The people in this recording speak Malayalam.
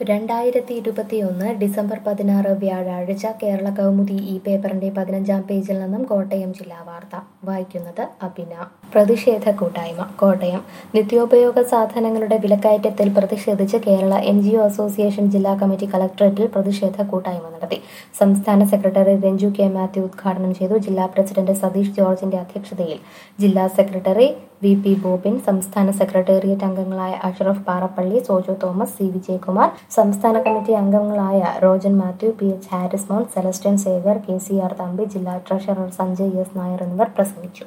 രണ്ടായിരത്തി ഇരുപത്തിയൊന്ന് ഡിസംബർ പതിനാറ് വ്യാഴാഴ്ച കേരള കൗമുദി ഈ പേപ്പറിന്റെ പതിനഞ്ചാം പേജിൽ നിന്നും കോട്ടയം ജില്ലാ വാർത്ത വായിക്കുന്നത് അബിന പ്രതിഷേധ കൂട്ടായ്മ കോട്ടയം നിത്യോപയോഗ സാധനങ്ങളുടെ വിലക്കയറ്റത്തിൽ പ്രതിഷേധിച്ച് Kerala N G O association ജില്ലാ കമ്മിറ്റി കളക്ടറേറ്റിൽ പ്രതിഷേധ കൂട്ടായ്മ നടത്തി സംസ്ഥാന സെക്രട്ടറി രഞ്ജു കെ മാത്യു ഉദ്ഘാടനം ചെയ്തു ജില്ലാ പ്രസിഡന്റ് സതീഷ് ജോർജിന്റെ അധ്യക്ഷതയിൽ ജില്ലാ സെക്രട്ടറി വി പി ബോബിൻ സംസ്ഥാന സെക്രട്ടേറിയറ്റ് അംഗങ്ങളായ അഷ്റഫ് പാറപ്പള്ളി സോജോ തോമസ് സി വിജയകുമാർ സംസ്ഥാന കമ്മിറ്റി അംഗങ്ങളായ Rojan Mathew P H Haris Mount Celestine Xavier K C R Thampi ജില്ലാ ട്രഷറർ സഞ്ജയ് എസ് നായർ എന്നിവർ പ്രസംഗിച്ചു